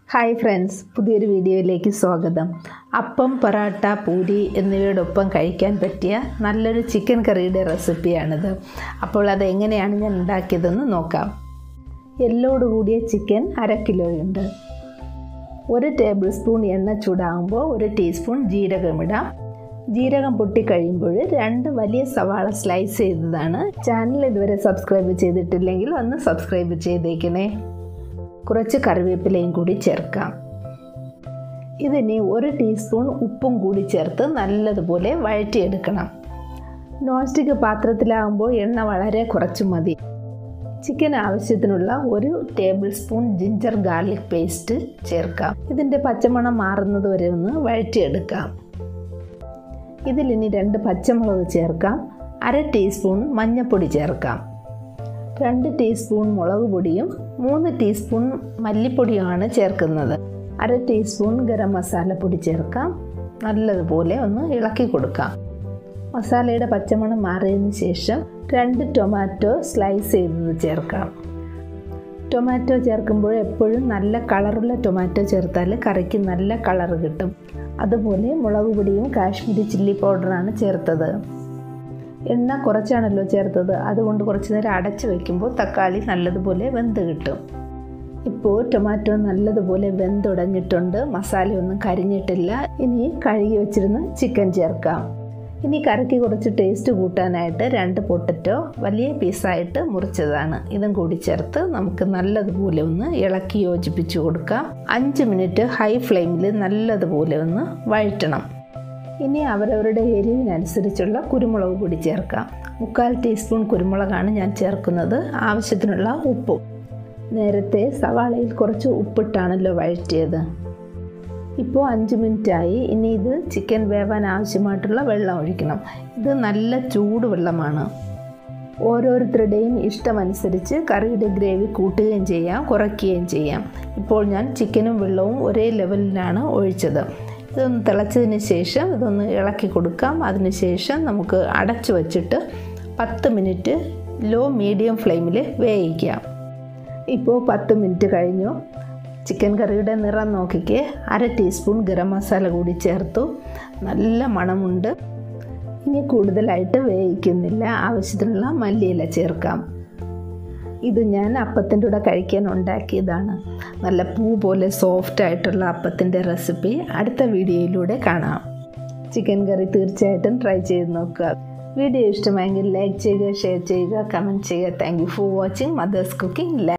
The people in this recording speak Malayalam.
ഹായ് ഫ്രണ്ട്സ് പുതിയൊരു വീഡിയോയിലേക്ക് സ്വാഗതം അപ്പം പൊറാട്ട പൂരി എന്നിവയോടൊപ്പം കഴിക്കാൻ പറ്റിയ നല്ലൊരു ചിക്കൻ കറിയുടെ റെസിപ്പിയാണിത് അപ്പോൾ അത് എങ്ങനെയാണ് ഞാൻ ഉണ്ടാക്കിയതെന്ന് നോക്കാം എല്ലോട് കൂടിയ ചിക്കൻ അര കിലോയുണ്ട് ഒരു ടേബിൾ സ്പൂൺ എണ്ണ ചൂടാകുമ്പോൾ ഒരു ടീസ്പൂൺ ജീരകമിടാം ജീരകം പൊട്ടിക്കഴിയുമ്പോൾ രണ്ട് വലിയ സവാള സ്ലൈസ് ചെയ്തതാണ് ചാനൽ ഇതുവരെ സബ്സ്ക്രൈബ് ചെയ്തിട്ടില്ലെങ്കിൽ ഒന്ന് സബ്സ്ക്രൈബ് ചെയ്തേക്കണേ കുറച്ച് കറിവേപ്പിലയും കൂടി ചേർക്കാം ഇതിനി ഒരു ടീസ്പൂൺ ഉപ്പും കൂടി ചേർത്ത് നല്ലതുപോലെ വഴറ്റിയെടുക്കണം നോൺ സ്റ്റിക്ക് പാത്രത്തിലാകുമ്പോൾ എണ്ണ വളരെ കുറച്ച് മതി ചിക്കൻ ആവശ്യത്തിനുള്ള ഒരു tablespoon ginger garlic paste ചേർക്കാം ഇതിൻ്റെ പച്ചമണം മാറുന്നത് വരെ ഒന്ന് വഴറ്റിയെടുക്കാം ഇതിലിനി രണ്ട് പച്ചമുളക് ചേർക്കാം അര ടീസ്പൂൺ മഞ്ഞൾപ്പൊടി ചേർക്കാം രണ്ട് ടീസ്പൂൺ മുളക് പൊടിയും മൂന്ന് ടീസ്പൂൺ മല്ലിപ്പൊടിയുമാണ് ചേർക്കുന്നത് അര ടീസ്പൂൺ ഗരം മസാലപ്പൊടി ചേർക്കാം നല്ലതുപോലെ ഒന്ന് ഇളക്കി കൊടുക്കാം മസാലയുടെ പച്ചമണം മാറിയതിന് ശേഷം രണ്ട് ടൊമാറ്റോ സ്ലൈസ് ചെയ്തത് ചേർക്കാം ടൊമാറ്റോ ചേർക്കുമ്പോൾ എപ്പോഴും നല്ല കളറുള്ള ടൊമാറ്റോ ചേർത്താൽ കറിക്ക് നല്ല കളർ കിട്ടും അതുപോലെ മുളക് പൊടിയും കാശ്മീരി ചില്ലി പൗഡറാണ് ചേർത്തത് എണ്ണ കുറച്ചാണല്ലോ ചേർത്തത് അതുകൊണ്ട് കുറച്ച് നേരം അടച്ച് വയ്ക്കുമ്പോൾ തക്കാളി നല്ലതുപോലെ വെന്ത് കിട്ടും ഇപ്പോൾ ടൊമാറ്റോ നല്ലതുപോലെ വെന്തുടഞ്ഞിട്ടുണ്ട് മസാലയൊന്നും കരിഞ്ഞിട്ടില്ല ഇനി കഴുകി വെച്ചിരുന്ന ചിക്കൻ ചേർക്കാം ഇനി കറിക്ക് കുറച്ച് ടേസ്റ്റ് കൂട്ടാനായിട്ട് രണ്ട് പൊട്ടറ്റോ വലിയ പീസായിട്ട് മുറിച്ചതാണ് ഇതും കൂടി ചേർത്ത് നമുക്ക് നല്ലതുപോലെ ഒന്ന് ഇളക്കി യോജിപ്പിച്ച് കൊടുക്കാം അഞ്ച് മിനിറ്റ് ഹൈ ഫ്ലെയിമിൽ നല്ലതുപോലെ ഒന്ന് വഴറ്റണം ഇനി അവരവരുടെ എരിവിനനുസരിച്ചുള്ള കുരുമുളക് പൊടി ചേർക്കാം മുക്കാൽ ടീസ്പൂൺ കുരുമുളകാണ് ഞാൻ ചേർക്കുന്നത് ആവശ്യത്തിനുള്ള ഉപ്പും നേരത്തെ സവാളയിൽ കുറച്ച് ഉപ്പിട്ടാണല്ലോ വഴറ്റിയത് ഇപ്പോൾ അഞ്ച് മിനിറ്റായി ഇനി ഇത് ചിക്കൻ വേവാൻ ആവശ്യമായിട്ടുള്ള വെള്ളം ഒഴിക്കണം ഇത് നല്ല ചൂട് വെള്ളമാണ് ഓരോരുത്തരുടെയും ഇഷ്ടമനുസരിച്ച് കറിയുടെ ഗ്രേവി കൂട്ടുകയും ചെയ്യാം കുറയ്ക്കുകയും ചെയ്യാം ഇപ്പോൾ ഞാൻ ചിക്കനും വെള്ളവും ഒരേ ലെവലിലാണ് ഒഴിച്ചത് ഇതൊന്ന് തിളച്ചതിന് ശേഷം ഇതൊന്ന് ഇളക്കി കൊടുക്കാം അതിനുശേഷം നമുക്ക് അടച്ചു വച്ചിട്ട് പത്ത് മിനിറ്റ് ലോ മീഡിയം ഫ്ലെയിമിൽ വേവിക്കാം ഇപ്പോൾ പത്ത് മിനിറ്റ് കഴിഞ്ഞു ചിക്കൻ കറിയുടെ നിറം നോക്കിക്ക് അര ടീസ്പൂൺ ഗരം മസാല കൂടി ചേർത്തു നല്ല മണമുണ്ട് ഇനി കൂടുതലായിട്ട് വേവിക്കുന്നില്ല ആവശ്യത്തിനുള്ള മല്ലിയില ചേർക്കാം ഇത് ഞാൻ അപ്പത്തിൻ്റെ കൂടെ കഴിക്കാൻ ഉണ്ടാക്കിയതാണ് നല്ല പൂ പോലെ സോഫ്റ്റ് ആയിട്ടുള്ള അപ്പത്തിൻ്റെ റെസിപ്പി അടുത്ത വീഡിയോയിലൂടെ കാണാം ചിക്കൻ കറി തീർച്ചയായിട്ടും ട്രൈ ചെയ്ത് നോക്കുക വീഡിയോ ഇഷ്ടമായെങ്കിൽ ലൈക്ക് ചെയ്യുക ഷെയർ ചെയ്യുക കമൻറ്റ് ചെയ്യുക thank you for watching mothers cooking